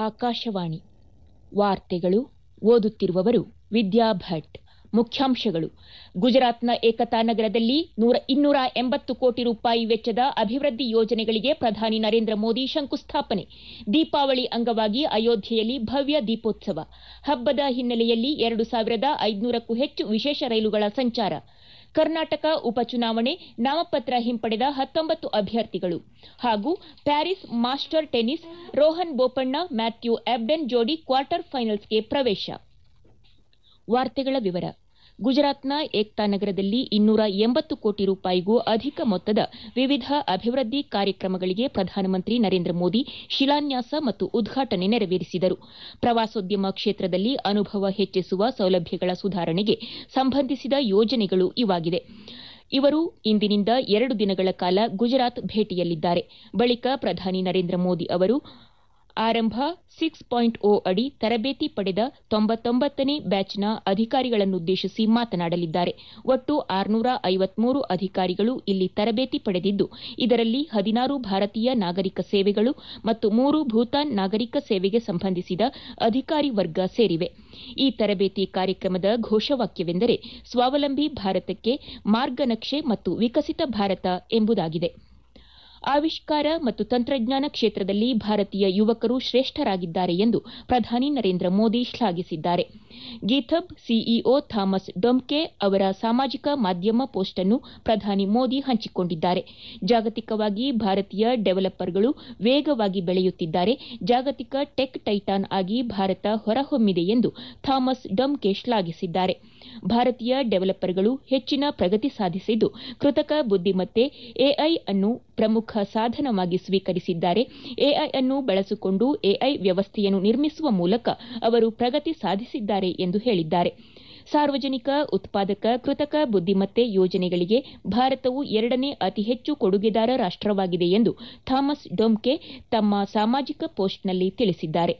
ಆಕಾಶವಾಣಿ ವಾರ್ತೆಗಳು ಓದುತ್ತಿರುವವರು ವಿದ್ಯಾ ಭಟ್ ಮುಖ್ಯಾಂಶಗಳು ಗುಜರಾತ್ನ ಏಕತಾ ನಗರದಲ್ಲಿ ಇನ್ನೂರ ಎಂಬತ್ತು ಕೋಟಿ ರೂಪಾಯಿ ವೆಚ್ಚದ ಅಭಿವೃದ್ಧಿ ಯೋಜನೆಗಳಿಗೆ ಪ್ರಧಾನಿ ನರೇಂದ್ರ ಮೋದಿ ಶಂಕುಸ್ಥಾಪನೆ ದೀಪಾವಳಿ ಅಂಗವಾಗಿ ಅಯೋಧ್ಯೆಯಲ್ಲಿ ಭವ್ಯ ದೀಪೋತ್ಸವ ಹಬ್ಬದ ಹಿನ್ನೆಲೆಯಲ್ಲಿ ಎರಡು ಸಾವಿರದ ಐದುನೂರಕ್ಕೂ ಹೆಚ್ಚು ವಿಶೇಷ ರೈಲುಗಳ ಸಂಚಾರ ಕರ್ನಾಟಕ ಉಪಚುನಾವಣೆ ನಾಮಪತ್ರ ಹಿಂಪಡೆದ ಹತ್ತೊಂಬತ್ತು ಅಭ್ಯರ್ಥಿಗಳು ಹಾಗೂ Paris master tennis Rohan Bopanna Matthew Ebden ಜೋಡಿ ಕ್ವಾರ್ಟರ್ ಫೈನಲ್ಸ್ಗೆ ಪ್ರವೇಶ ವಾರ್ತೆಗಳ ವಿವರ ಗುಜರಾತ್ನ ಏಕ್ತಾ ನಗರದಲ್ಲಿ ಇನ್ನೂರ ಎಂಬತ್ತು ಕೋಟಿ ರೂಪಾಯಿಗೂ ಅಧಿಕ ಮೊತ್ತದ ವಿವಿಧ ಅಭಿವೃದ್ಧಿ ಕಾರ್ಯಕ್ರಮಗಳಿಗೆ ಪ್ರಧಾನಮಂತ್ರಿ ನರೇಂದ್ರ ಮೋದಿ ಶಿಲಾನ್ಯಾಸ ಮತ್ತು ಉದ್ಘಾಟನೆ ನೆರವೇರಿಸಿದರು ಪ್ರವಾಸೋದ್ಯಮ ಕ್ಷೇತ್ರದಲ್ಲಿ ಅನುಭವ ಹೆಚ್ಚಿಸುವ ಸೌಲಭ್ಯಗಳ ಸುಧಾರಣೆಗೆ ಸಂಬಂಧಿಸಿದ ಯೋಜನೆಗಳು ಇವಾಗಿವೆ ಇವರು ಇಂದಿನಿಂದ ಎರಡು ದಿನಗಳ ಕಾಲ ಗುಜರಾತ್ ಭೇಟಿಯಲ್ಲಿದ್ದಾರೆ ಬಳಿಕ ಪ್ರಧಾನಿ ನರೇಂದ್ರ ಮೋದಿ ಅವರು ಆರಂಭ ಸಿಕ್ಸ್ ಪಾಯಿಂಟ್ ಓ ಅಡಿ ತರಬೇತಿ ಪಡೆದ ತೊಂಬತ್ತೊಂಬತ್ತನೇ ಬ್ಯಾಚ್ನ ಅಧಿಕಾರಿಗಳನ್ನುದ್ದೇಶಿಸಿ ಮಾತನಾಡಲಿದ್ದಾರೆ ಒಟ್ಟು ಆರುನೂರ ಐವತ್ಮೂರು ಅಧಿಕಾರಿಗಳು ಇಲ್ಲಿ ತರಬೇತಿ ಪಡೆದಿದ್ದು ಇದರಲ್ಲಿ ಹದಿನಾರು ಭಾರತೀಯ ನಾಗರಿಕ ಸೇವೆಗಳು ಮತ್ತು ಮೂರು ಭೂತಾನ್ ನಾಗರಿಕ ಸೇವೆಗೆ ಸಂಬಂಧಿಸಿದ ಅಧಿಕಾರಿ ವರ್ಗ ಸೇರಿವೆ ಈ ತರಬೇತಿ ಕಾರ್ಯಕ್ರಮದ ಘೋಷವಾಕ್ಯವೆಂದರೆ ಸ್ವಾವಲಂಬಿ ಭಾರತಕ್ಕೆ ಮಾರ್ಗನಕ್ಷೆ ಮತ್ತು ವಿಕಸಿತ ಭಾರತ ಎಂಬುದಾಗಿದೆ ಆವಿಷ್ಕಾರ ಮತ್ತು ತಂತ್ರಜ್ಞಾನ ಕ್ಷೇತ್ರದಲ್ಲಿ ಭಾರತೀಯ ಯುವಕರು ಶ್ರೇಷ್ಠರಾಗಿದ್ದಾರೆ ಎಂದು ಪ್ರಧಾನಿ ನರೇಂದ್ರ ಮೋದಿ ಶ್ಲಾಘಿಸಿದ್ದಾರೆ ಗೀಥಬ್ ಸಿಇಒ ಥಾಮಸ್ ಡೊಮ್ಕೆ ಅವರ ಸಾಮಾಜಿಕ ಮಾಧ್ಯಮ ಪೋಸ್ಟ್ ಅನ್ನು ಪ್ರಧಾನಿ ಮೋದಿ ಹಂಚಿಕೊಂಡಿದ್ದಾರೆ ಜಾಗತಿಕವಾಗಿ ಭಾರತೀಯ ಡೆವಲಪರ್ಗಳು ವೇಗವಾಗಿ ಬೆಳೆಯುತ್ತಿದ್ದಾರೆ ಜಾಗತಿಕ ಟೆಕ್ ಟೈಟಾನ್ ಆಗಿ ಭಾರತ ಹೊರಹೊಮ್ಮಿದೆ ಎಂದು ಥಾಮಸ್ ಡೊಮ್ಕೆ ಶ್ಲಾಘಿಸಿದ್ದಾರೆ ಭಾರತೀಯ ಡೆವಲಪರ್ಗಳು ಹೆಚ್ಚಿನ ಪ್ರಗತಿ ಸಾಧಿಸಿದ್ದು ಕೃತಕ ಬುದ್ದಿಮತ್ತೆ ಎಐ ಅನ್ನು ಪ್ರಮುಖ ಸಾಧನವಾಗಿ ಸ್ವೀಕರಿಸಿದ್ದಾರೆ ಎಐ ಅನ್ನು ಬಳಸಿಕೊಂಡು ಎಐ ವ್ಯವಸ್ಥೆಯನ್ನು ನಿರ್ಮಿಸುವ ಮೂಲಕ ಅವರು ಪ್ರಗತಿ ಸಾಧಿಸಿದ್ದಾರೆ ಎಂದು ಹೇಳಿದ್ದಾರೆ ಸಾರ್ವಜನಿಕ ಉತ್ಪಾದಕ ಕೃತಕ ಬುದ್ದಿಮತ್ತೆ ಯೋಜನೆಗಳಿಗೆ ಭಾರತವು ಎರಡನೇ ಅತಿ ಹೆಚ್ಚು ಕೊಡುಗೆದಾರ ರಾಷ್ಟವಾಗಿದೆ ಎಂದು ಥಾಮಸ್ ಡೊಮ್ಕೆ ತಮ್ಮ ಸಾಮಾಜಿಕ ಪೋಸ್ಟ್ನಲ್ಲಿ ತಿಳಿಸಿದ್ದಾರೆ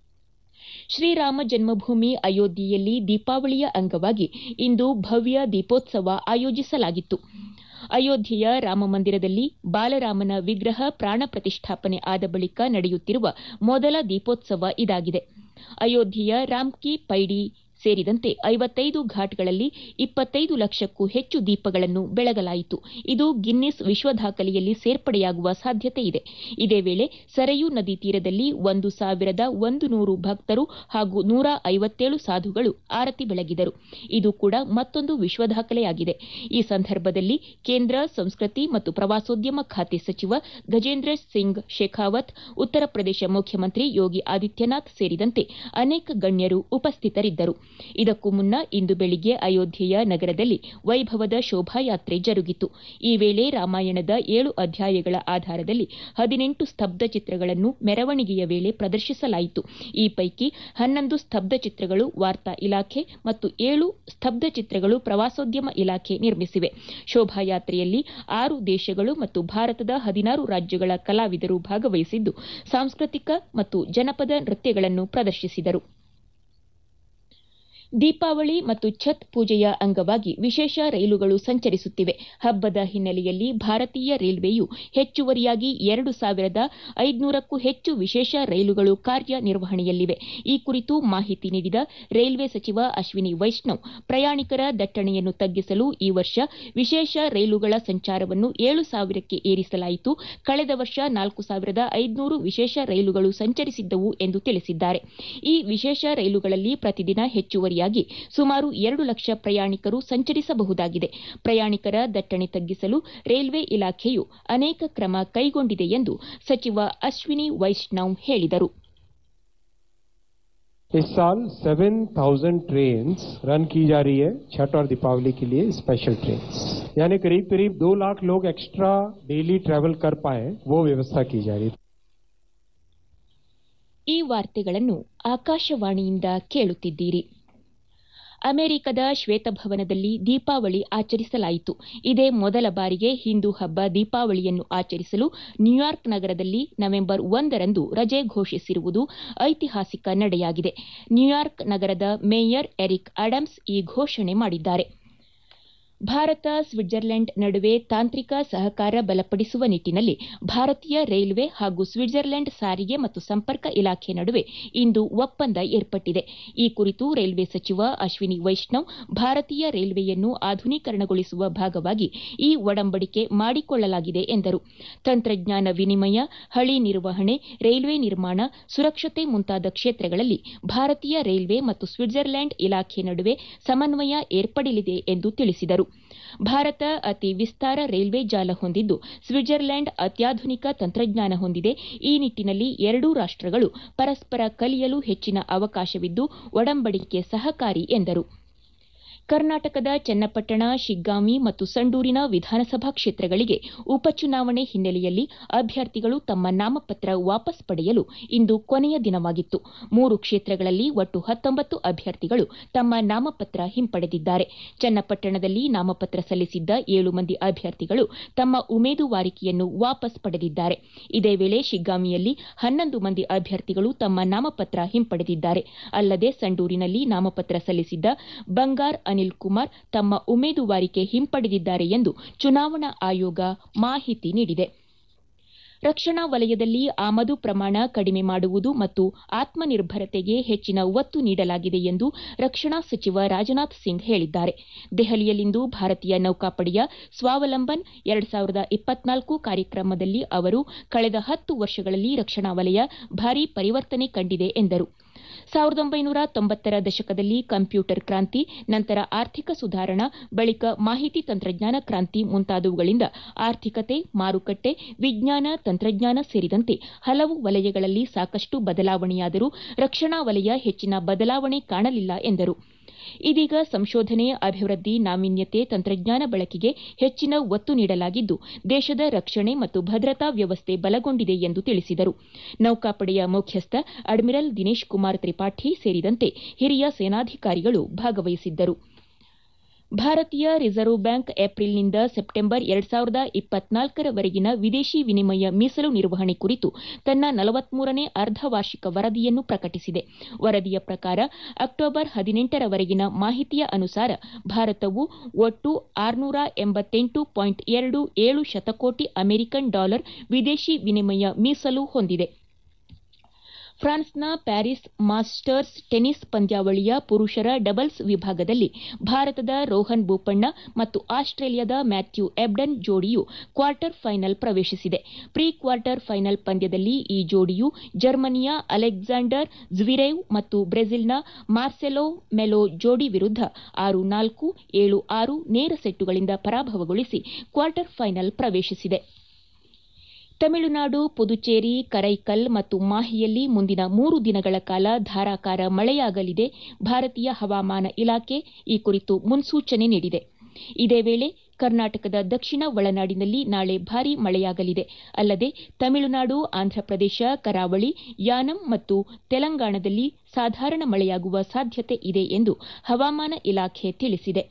ಶ್ರೀರಾಮ ಜನ್ಮಭೂಮಿ ಅಯೋಧ್ಯೆಯಲ್ಲಿ ದೀಪಾವಳಿಯ ಅಂಗವಾಗಿ ಇಂದು ಭವ್ಯ ದೀಪೋತ್ಸವ ಆಯೋಜಿಸಲಾಗಿತ್ತು ಅಯೋಧ್ಯೆಯ ರಾಮಮಂದಿರದಲ್ಲಿ ಬಾಲರಾಮನ ವಿಗ್ರಹ ಪ್ರಾಣ ಪ್ರತಿಷ್ಠಾಪನೆ ಆದ ಬಳಿಕ ನಡೆಯುತ್ತಿರುವ ಮೊದಲ ದೀಪೋತ್ಸವ ಇದಾಗಿದೆ ಅಯೋಧ್ಯೆಯ ರಾಮ್ಕಿ ಪೈಡಿ ಸೇರಿದಂತೆ ಐವತ್ತೈದು ಘಾಟ್ಗಳಲ್ಲಿ ಇಪ್ಪತ್ತೈದು ಲಕ್ಷಕ್ಕೂ ಹೆಚ್ಚು ದೀಪಗಳನ್ನು ಬೆಳಗಲಾಯಿತು ಇದು ಗಿನ್ನಿಸ್ ವಿಶ್ವ ದಾಖಲೆಯಲ್ಲಿ ಸೇರ್ಪಡೆಯಾಗುವ ಸಾಧ್ಯತೆ ಇದೆ ಇದೇ ವೇಳೆ ಸರಯೂ ನದಿ ತೀರದಲ್ಲಿ ಒಂದು ಸಾವಿರದ ಒಂದು ನೂರು ಭಕ್ತರು ಹಾಗೂ ನೂರ ಐವತ್ತೇಳು ಸಾಧುಗಳು ಆರತಿ ಬೆಳಗಿದರು ಇದು ಕೂಡ ಮತ್ತೊಂದು ವಿಶ್ವ ದಾಖಲೆಯಾಗಿದೆ ಈ ಸಂದರ್ಭದಲ್ಲಿ ಕೇಂದ್ರ ಸಂಸ್ಕೃತಿ ಮತ್ತು ಪ್ರವಾಸೋದ್ಯಮ ಖಾತೆ ಸಚಿವ ಗಜೇಂದ್ರ ಸಿಂಗ್ ಶೇಖಾವತ್ ಉತ್ತರ ಪ್ರದೇಶ ಮುಖ್ಯಮಂತ್ರಿ ಯೋಗಿ ಆದಿತ್ಯನಾಥ್ ಸೇರಿದಂತೆ ಅನೇಕ ಗಣ್ಯರು ಉಪಸ್ಥಿತರಿದ್ದರು ಇದಕ್ಕೂ ಮುನ್ನ ಇಂದು ಬೆಳಿಗ್ಗೆ ಅಯೋಧ್ಯೆಯ ನಗರದಲ್ಲಿ ವೈಭವದ ಶೋಭಾಯಾತ್ರೆ ಜರುಗಿತು ಈ ವೇಳೆ ರಾಮಾಯಣದ ಏಳು ಅಧ್ಯಾಯಗಳ ಆಧಾರದಲ್ಲಿ ಹದಿನೆಂಟು ಸ್ತಬ್ಧ ಚಿತ್ರಗಳನ್ನು ಮೆರವಣಿಗೆಯ ವೇಳೆ ಪ್ರದರ್ಶಿಸಲಾಯಿತು ಈ ಪೈಕಿ ಹನ್ನೊಂದು ಸ್ತಬ್ಧ ಚಿತ್ರಗಳು ವಾರ್ತಾ ಇಲಾಖೆ ಮತ್ತು ಏಳು ಸ್ತಬ್ಧ ಚಿತ್ರಗಳು ಪ್ರವಾಸೋದ್ಯಮ ಇಲಾಖೆ ನಿರ್ಮಿಸಿವೆ ಶೋಭಾಯಾತ್ರೆಯಲ್ಲಿ ಆರು ದೇಶಗಳು ಮತ್ತು ಭಾರತದ ಹದಿನಾರು ರಾಜ್ಯಗಳ ಕಲಾವಿದರು ಭಾಗವಹಿಸಿದ್ದು ಸಾಂಸ್ಕೃತಿಕ ಮತ್ತು ಜನಪದ ನೃತ್ಯಗಳನ್ನು ಪ್ರದರ್ಶಿಸಿದರು ದೀಪಾವಳಿ ಮತ್ತು ಛತ್ ಪೂಜೆಯ ಅಂಗವಾಗಿ ವಿಶೇಷ ರೈಲುಗಳು ಸಂಚರಿಸುತ್ತಿವೆ ಹಬ್ಬದ ಹಿನ್ನೆಲೆಯಲ್ಲಿ ಭಾರತೀಯ ರೈಲ್ವೆಯು ಹೆಚ್ಚುವರಿಯಾಗಿ ಎರಡು ಸಾವಿರದ ಐದುನೂರಕ್ಕೂ ಹೆಚ್ಚು ವಿಶೇಷ ರೈಲುಗಳು ಕಾರ್ಯನಿರ್ವಹಣೆಯಲ್ಲಿವೆ ಈ ಕುರಿತು ಮಾಹಿತಿ ನೀಡಿದ ರೈಲ್ವೆ ಸಚಿವ ಅಶ್ವಿನಿ ವೈಷ್ಣವ್ ಪ್ರಯಾಣಿಕರ ದಟ್ಟಣೆಯನ್ನು ತಗ್ಗಿಸಲು ಈ ವರ್ಷ ವಿಶೇಷ ರೈಲುಗಳ ಸಂಚಾರವನ್ನು ಏಳು ಸಾವಿರಕ್ಕೆ ಏರಿಸಲಾಯಿತು ಕಳೆದ ವರ್ಷ ನಾಲ್ಕು ಸಾವಿರದ ಐದುನೂರು ವಿಶೇಷ ರೈಲುಗಳು ಸಂಚರಿಸಿದ್ದವು ಎಂದು ತಿಳಿಸಿದ್ದಾರೆ ಈ ವಿಶೇಷ ರೈಲುಗಳಲ್ಲಿ ಪ್ರತಿದಿನ ಹೆಚ್ಚುವರಿ ಸುಮಾರು ಎರಡು ಲಕ್ಷ ಪ್ರಯಾಣಿಕರು ಸಂಚರಿಸಬಹುದಾಗಿದೆ ಪ್ರಯಾಣಿಕರ ದಟ್ಟಣೆ ತಗ್ಗಿಸಲು ರೈಲ್ವೆ ಇಲಾಖೆಯು ಅನೇಕ ಕ್ರಮ ಕೈಗೊಂಡಿದೆ ಎಂದು ಸಚಿವ ಅಶ್ವಿನಿ ವೈಷ್ಣವ್ ಹೇಳಿದರು इस साल 7000 ट्रेन रन की जा रही है छठ और दीपावली के लिए स्पेशल ट्रेन यानी करीब करीब दो लाख लोग एक्स्ट्रा डेली ट्रैवल कर पाए वो व्यवस्था की जा रही है ಈ ವಾರ್ತೆಗಳನ್ನು ಆಕಾಶವಾಣಿಯಿಂದ ಕೇಳುತ್ತಿದ್ದೀರಿ ಅಮೆರಿಕದ ಶ್ವೇತಭವನದಲ್ಲಿ ದೀಪಾವಳಿ ಆಚರಿಸಲಾಯಿತು ಇದೇ ಮೊದಲ ಬಾರಿಗೆ ಹಿಂದೂ ಹಬ್ಬ ದೀಪಾವಳಿಯನ್ನು ಆಚರಿಸಲು ನ್ಯೂಯಾರ್ಕ್ ನಗರದಲ್ಲಿ ನವೆಂಬರ್ ಒಂದರಂದು ರಜೆ ಘೋಷಿಸಿರುವುದು ಐತಿಹಾಸಿಕ ನಡೆಯಾಗಿದೆ ನ್ಯೂಯಾರ್ಕ್ ನಗರದ ಮೇಯರ್ ಎರಿಕ್ ಅಡಮ್ಸ್ ಈ ಘೋಷಣೆ ಮಾಡಿದ್ದಾರೆ ಭಾರತ ಸ್ವಿಟ್ಜರ್ಲೆಂಡ್ ನಡುವೆ ತಾಂತ್ರಿಕ ಸಹಕಾರ ಬಲಪಡಿಸುವ ನಿಟ್ಟಿನಲ್ಲಿ ಭಾರತೀಯ ರೈಲ್ವೆ ಹಾಗೂ ಸ್ವಿಟ್ಜರ್ಲೆಂಡ್ ಸಾರಿಗೆ ಮತ್ತು ಸಂಪರ್ಕ ಇಲಾಖೆ ನಡುವೆ ಇಂದು ಒಪ್ಪಂದ ಏರ್ಪಟ್ಟಿದೆ ಈ ಕುರಿತು ರೈಲ್ವೆ ಸಚಿವ ಅಶ್ವಿನಿ ವೈಷ್ಣವ್ ಭಾರತೀಯ ರೈಲ್ವೆಯನ್ನು ಆಧುನೀಕರಣಗೊಳಿಸುವ ಭಾಗವಾಗಿ ಈ ಒಡಂಬಡಿಕೆ ಮಾಡಿಕೊಳ್ಳಲಾಗಿದೆ ಎಂದರು ತಂತ್ರಜ್ಞಾನ ವಿನಿಮಯ ಹಳಿ ನಿರ್ವಹಣೆ ರೈಲ್ವೆ ನಿರ್ಮಾಣ ಸುರಕ್ಷತೆ ಮುಂತಾದ ಕ್ಷೇತ್ರಗಳಲ್ಲಿ ಭಾರತೀಯ ರೈಲ್ವೆ ಮತ್ತು ಸ್ವಿಟ್ಜರ್ಲೆಂಡ್ ಇಲಾಖೆ ನಡುವೆ ಸಮನ್ವಯ ಏರ್ಪಡಲಿದೆ ಎಂದು ತಿಳಿಸಿದರು ಭಾರತ ಅತಿ ವಿಸ್ತಾರ ರೈಲ್ವೆ ಜಾಲ ಹೊಂದಿದ್ದು ಸ್ವಿಟ್ಜರ್ಲೆಂಡ್ ಅತ್ಯಾಧುನಿಕ ತಂತ್ರಜ್ಞಾನ ಹೊಂದಿದೆ ಈ ನಿಟ್ಟಿನಲ್ಲಿ ಎರಡೂ ರಾಷ್ಟಗಳು ಪರಸ್ಪರ ಕಲಿಯಲು ಹೆಚ್ಚಿನ ಅವಕಾಶವಿದ್ದು ಒಡಂಬಡಿಕೆ ಸಹಕಾರಿ ಎಂದರು ಕರ್ನಾಟಕದ ಚನ್ನಪಟ್ಟಣ ಶಿಗ್ಗಾಂವಿ ಮತ್ತು ಸಂಡೂರಿನ ವಿಧಾನಸಭಾ ಕ್ಷೇತ್ರಗಳಿಗೆ ಉಪಚುನಾವಣೆ ಹಿನ್ನೆಲೆಯಲ್ಲಿ ಅಭ್ಯರ್ಥಿಗಳು ತಮ್ಮ ನಾಮಪತ್ರ ವಾಪಸ್ ಪಡೆಯಲು ಇಂದು ಕೊನೆಯ ದಿನವಾಗಿತ್ತು ಮೂರು ಕ್ಷೇತ್ರಗಳಲ್ಲಿ ಒಟ್ಟು ಹತ್ತೊಂಬತ್ತು ಅಭ್ಯರ್ಥಿಗಳು ತಮ್ಮ ನಾಮಪತ್ರ ಹಿಂಪಡೆದಿದ್ದಾರೆ ಚನ್ನಪಟ್ಟಣದಲ್ಲಿ ನಾಮಪತ್ರ ಸಲ್ಲಿಸಿದ್ದ ಏಳು ಮಂದಿ ಅಭ್ಯರ್ಥಿಗಳು ತಮ್ಮ ಉಮೇದುವಾರಿಕೆಯನ್ನು ವಾಪಸ್ ಪಡೆದಿದ್ದಾರೆ ಇದೇ ವೇಳೆ ಶಿಗ್ಗಾಂವಿಯಲ್ಲಿ ಹನ್ನೊಂದು ಮಂದಿ ಅಭ್ಯರ್ಥಿಗಳು ತಮ್ಮ ನಾಮಪತ್ರ ಹಿಂಪಡೆದಿದ್ದಾರೆ ಅಲ್ಲದೆ ಸಂಡೂರಿನಲ್ಲಿ ನಾಮಪತ್ರ ಸಲ್ಲಿಸಿದ್ದ ಬಂಗಾರ್ ಅನಿಲ್ ಕುಮಾರ್ ತಮ್ಮ ಉಮೇದುವಾರಿಕೆ ಹಿಂಪಡೆದಿದ್ದಾರೆ ಎಂದು ಚುನಾವಣಾ ಆಯೋಗ ಮಾಹಿತಿ ನೀಡಿದೆ ರಕ್ಷಣಾ ವಲಯದಲ್ಲಿ ಆಮದು ಪ್ರಮಾಣ ಕಡಿಮೆ ಮಾಡುವುದು ಮತ್ತು ಆತ್ಮನಿರ್ಭರತೆಗೆ ಹೆಚ್ಚಿನ ಒತ್ತು ನೀಡಲಾಗಿದೆ ಎಂದು ರಕ್ಷಣಾ ಸಚಿವ ರಾಜನಾಥ್ ಸಿಂಗ್ ಹೇಳಿದ್ದಾರೆ ದೆಹಲಿಯಲ್ಲಿಂದು ಭಾರತೀಯ ನೌಕಾಪಡೆಯ ಸ್ವಾವಲಂಬನ್ ಎರಡು ಸಾವಿರದ ಇಪ್ಪತ್ನಾಲ್ಕು ಕಾರ್ಯಕ್ರಮದಲ್ಲಿ ಅವರು ಕಳೆದ ಹತ್ತು ವರ್ಷಗಳಲ್ಲಿ ರಕ್ಷಣಾ ವಲಯ ಭಾರೀ ಪರಿವರ್ತನೆ ಕಂಡಿದೆ ಎಂದರು ಸಾವಿರದ ಒಂಬೈನೂರ ತೊಂಬತ್ತರ ದಶಕದಲ್ಲಿ ಕಂಪ್ಯೂಟರ್ ಕ್ರಾಂತಿ ನಂತರ ಆರ್ಥಿಕ ಸುಧಾರಣಾ ಬಳಿಕ ಮಾಹಿತಿ ತಂತ್ರಜ್ಞಾನ ಕ್ರಾಂತಿ ಮುಂತಾದವುಗಳಿಂದ ಆರ್ಥಿಕತೆ ಮಾರುಕಟ್ಟೆ ವಿಜ್ಞಾನ ತಂತ್ರಜ್ಞಾನ ಸೇರಿದಂತೆ ಹಲವು ವಲಯಗಳಲ್ಲಿ ಸಾಕಷ್ಟು ಬದಲಾವಣೆಯಾದರೂ ರಕ್ಷಣಾ ವಲಯ ಹೆಚ್ಚಿನ ಬದಲಾವಣೆ ಕಾಣಲಿಲ್ಲ ಎಂದರು ಇದೀಗ ಸಂಶೋಧನೆ ಅಭಿವೃದ್ಧಿ ನಾವೀನ್ಯತೆ ತಂತ್ರಜ್ಞಾನ ಬಳಕೆಗೆ ಹೆಚ್ಚಿನ ಒತ್ತು ನೀಡಲಾಗಿದ್ದು ದೇಶದ ರಕ್ಷಣೆ ಮತ್ತು ಭದ್ರತಾ ವ್ಯವಸ್ಥೆ ಬಲಗೊಂಡಿದೆ ಎಂದು ತಿಳಿಸಿದರು ನೌಕಾಪಡೆಯ ಮುಖ್ಯಸ್ಥ ಅಡ್ಮಿರಲ್ ದಿನೇಶ್ ಕುಮಾರ್ ತ್ರಿಪಾಠಿ ಸೇರಿದಂತೆ ಹಿರಿಯ ಸೇನಾಧಿಕಾರಿಗಳು ಭಾಗವಹಿಸಿದ್ದರು ಭಾರತೀಯ ರಿಸರ್ವ್ ಬ್ಯಾಂಕ್ ಏಪ್ರಿಲ್ನಿಂದ ಸೆಪ್ಟೆಂಬರ್ ಎರಡು ಸಾವಿರದ ಇಪ್ಪತ್ನಾಲ್ಕರವರೆಗಿನ ವಿದೇಶಿ ವಿನಿಮಯ ಮೀಸಲು ನಿರ್ವಹಣೆ ಕುರಿತು ತನ್ನ ನಲವತ್ಮೂರನೇ ಅರ್ಧವಾರ್ಷಿಕ ವರದಿಯನ್ನು ಪ್ರಕಟಿಸಿದೆ ವರದಿಯ ಪ್ರಕಾರ ಅಕ್ಟೋಬರ್ ಹದಿನೆಂಟರವರೆಗಿನ ಮಾಹಿತಿಯ ಅನುಸಾರ ಭಾರತವು ಒಟ್ಟು ಆರುನೂರ ಎಂಬತ್ತೆಂಟು ಪಾಯಿಂಟ್ ಎರಡು ಏಳು ಶತಕೋಟಿ ಅಮೆರಿಕನ್ ಡಾಲರ್ ವಿದೇಶಿ ವಿನಿಮಯ ಮೀಸಲು ಹೊಂದಿದೆ ಫ್ರಾನ್ಸ್ನ ಪ್ಯಾರಿಸ್ ಮಾಸ್ಟರ್ಸ್ ಟೆನಿಸ್ ಪಂದ್ಯಾವಳಿಯ ಪುರುಷರ ಡಬಲ್ಸ್ ವಿಭಾಗದಲ್ಲಿ ಭಾರತದ ರೋಹನ್ ಬೋಪಣ್ಣ ಮತ್ತು ಆಸ್ಟ್ರೇಲಿಯಾದ ಮ್ಯಾಥ್ಯೂ ಎಬ್ಡನ್ ಜೋಡಿಯು ಕ್ವಾರ್ಟರ್ ಫೈನಲ್ ಪ್ರವೇಶಿಸಿದೆ ಪ್ರೀ ಕ್ವಾರ್ಟರ್ ಫೈನಲ್ ಪಂದ್ಯದಲ್ಲಿ ಈ ಜೋಡಿಯು ಜರ್ಮನಿಯ ಅಲೆಕ್ಸಾಂಡರ್ ಜ್ವಿರೇವ್ ಮತ್ತು ಬ್ರೆಜಿಲ್ನ ಮಾರ್ಸೆಲೋ ಮೆಲೋ ಜೋಡಿ ವಿರುದ್ಧ ಆರು ನಾಲ್ಕು ಏಳು ಆರು ನೇರ ಸೆಟ್ಟುಗಳಿಂದ ಪರಾಭವಗೊಳಿಸಿ ಕ್ವಾರ್ಟರ್ ಫೈನಲ್ ಪ್ರವೇಶಿಸಿದೆ ತಮಿಳುನಾಡು ಪುದುಚೇರಿ ಕರೈಕಲ್ ಮತ್ತು ಮಾಹಿಯಲ್ಲಿ ಮುಂದಿನ ಮೂರು ದಿನಗಳ ಕಾಲ ಧಾರಾಕಾರ ಮಳೆಯಾಗಲಿದೆ ಭಾರತೀಯ ಹವಾಮಾನ ಇಲಾಖೆ ಈ ಕುರಿತು ಮುನ್ಸೂಚನೆ ನೀಡಿದೆ ಇದೇ ವೇಳೆ ಕರ್ನಾಟಕದ ದಕ್ಷಿಣ ಒಳನಾಡಿನಲ್ಲಿ ನಾಳೆ ಭಾರೀ ಮಳೆಯಾಗಲಿದೆ ಅಲ್ಲದೆ ತಮಿಳುನಾಡು ಆಂಧ್ರಪ್ರದೇಶ ಕರಾವಳಿ ಯಾನಂ ಮತ್ತು ತೆಲಂಗಾಣದಲ್ಲಿ ಸಾಧಾರಣ ಮಳೆಯಾಗುವ ಸಾಧ್ಯತೆ ಇದೆ ಎಂದು ಹವಾಮಾನ ಇಲಾಖೆ ತಿಳಿಸಿದೆ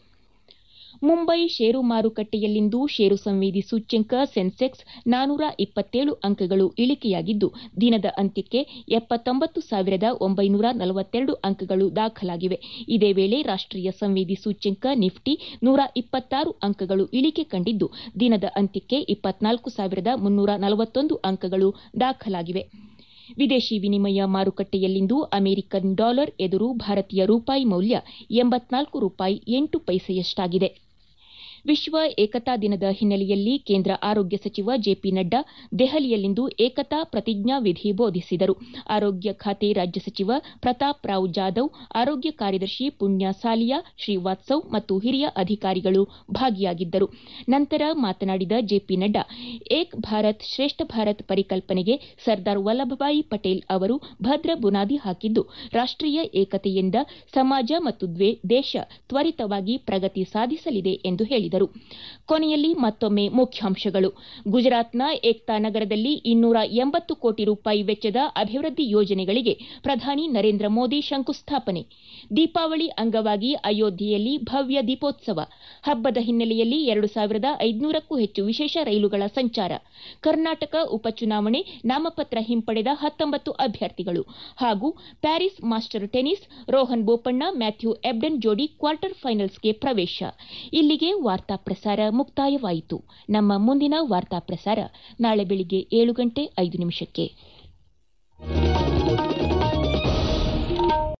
ಮುಂಬೈ ಷೇರು ಮಾರುಕಟ್ಟೆಯಲ್ಲಿಂದು ಷೇರು ಸಂವೇದಿ ಸೂಚ್ಯಂಕ ಸೆನ್ಸೆಕ್ಸ್ ನಾನೂರ ಇಪ್ಪತ್ತೇಳು ಅಂಕಗಳು ಇಳಿಕೆಯಾಗಿದ್ದು ದಿನದ ಅಂತ್ಯಕ್ಕೆ ಎಪ್ಪತ್ತೊಂಬತ್ತು ಸಾವಿರದ ಒಂಬೈನೂರ ನಲವತ್ತೆರಡು ಅಂಕಗಳು ದಾಖಲಾಗಿವೆ ಇದೇ ವೇಳೆ ರಾಷ್ಟೀಯ ಸಂವೇದಿ ಸೂಚ್ಯಂಕ ನಿಫ್ಟಿ ನೂರ ಇಪ್ಪತ್ತಾರು ಅಂಕಗಳು ಇಳಿಕೆ ಕಂಡಿದ್ದು ದಿನದ ಅಂತ್ಯಕ್ಕೆ ಇಪ್ಪತ್ನಾಲ್ಕು ಸಾವಿರದ ಮುನ್ನೂರ ನಲವತ್ತೊಂದು ಅಂಕಗಳು ದಾಖಲಾಗಿವೆ ವಿದೇಶಿ ವಿನಿಮಯ ಮಾರುಕಟ್ಟೆಯಲ್ಲಿಂದು ಅಮೆರಿಕನ್ ಡಾಲರ್ ಎದುರು ಭಾರತೀಯ ರೂಪಾಯಿ ಮೌಲ್ಯ ಎಂಬತ್ನಾಲ್ಕು ರೂಪಾಯಿ ಎಂಟು ಪೈಸೆಯಷ್ಟಾಗಿದೆ ವಿಶ್ವ ಏಕತಾ ದಿನದ ಹಿನ್ನೆಲೆಯಲ್ಲಿ ಕೇಂದ್ರ ಆರೋಗ್ಯ ಸಚಿವ ಜೆಪಿ ನಡ್ಡಾ ದೆಹಲಿಯಲ್ಲಿಂದು ಏಕತಾ ಪ್ರತಿಜ್ಞಾ ವಿಧಿ ಬೋಧಿಸಿದರು ಆರೋಗ್ಯ ಖಾತೆ ರಾಜ್ಯ ಸಚಿವ ಪ್ರತಾಪ್ ರಾವ್ ಜಾಧವ್ ಆರೋಗ್ಯ ಕಾರ್ಯದರ್ಶಿ ಪುಣ್ಯ ಸಾಲಿಯಾ ಶ್ರೀವಾತ್ಸವ್ ಮತ್ತು ಹಿರಿಯ ಅಧಿಕಾರಿಗಳು ಭಾಗಿಯಾಗಿದ್ದರು ನಂತರ ಮಾತನಾಡಿದ ಜೆಪಿ ನಡ್ಡಾ ಏಕ್ ಭಾರತ್ ಶ್ರೇಷ್ಠ ಭಾರತ್ ಪರಿಕಲ್ಪನೆಗೆ ಸರ್ದಾರ್ ವಲ್ಲಭಭಾಯಿ ಪಟೇಲ್ ಅವರು ಭದ್ರ ಬುನಾದಿ ಹಾಕಿದ್ದು ರಾಷ್ಟೀಯ ಏಕತೆಯಿಂದ ಸಮಾಜ ಮತ್ತು ದೇಶ ತ್ವರಿತವಾಗಿ ಪ್ರಗತಿ ಸಾಧಿಸಲಿದೆ ಎಂದು ಹೇಳಿದರು ಕೊನೆಯಲ್ಲಿ ಮತ್ತೊಮ್ಮೆ ಮುಖ್ಯಾಂಶಗಳು ಗುಜರಾತ್ನ ಏಕ್ತಾ ನಗರದಲ್ಲಿ ಇನ್ನೂರ ಎಂಬತ್ತು ಕೋಟಿ ರೂಪಾಯಿ ವೆಚ್ಚದ ಅಭಿವೃದ್ಧಿ ಯೋಜನೆಗಳಿಗೆ ಪ್ರಧಾನಿ ನರೇಂದ್ರ ಮೋದಿ ಶಂಕುಸ್ಥಾಪನೆ ದೀಪಾವಳಿ ಅಂಗವಾಗಿ ಅಯೋಧ್ಯೆಯಲ್ಲಿ ಭವ್ಯ ದೀಪೋತ್ಸವ ಹಬ್ಬದ ಹಿನ್ನೆಲೆಯಲ್ಲಿ ಎರಡು ಸಾವಿರದ ಐದುನೂರಕ್ಕೂ ಹೆಚ್ಚು ವಿಶೇಷ ರೈಲುಗಳ ಸಂಚಾರ ಕರ್ನಾಟಕ ಉಪಚುನಾವಣೆ ನಾಮಪತ್ರ ಹಿಂಪಡೆದ ಹತ್ತೊಂಬತ್ತು ಅಭ್ಯರ್ಥಿಗಳು ಹಾಗೂ Paris master tennis Rohan Bopanna Matthew Ebden ಜೋಡಿ ಕ್ವಾರ್ಟರ್ ಫೈನಲ್ಸ್ಗೆ ಪ್ರವೇಶ ಇಲ್ಲಿಗೆ ವಾರ್ತಾ ವಾರ್ತಾ ಪ್ರಸಾರ ಮುಕ್ತಾಯವಾಯಿತು ನಮ್ಮ ಮುಂದಿನ ವಾರ್ತಾ ಪ್ರಸಾರ ನಾಳೆ ಬೆಳಿಗ್ಗೆ ಏಳು ಗಂಟೆ ಐದು ನಿಮಿಷಕ್ಕೆ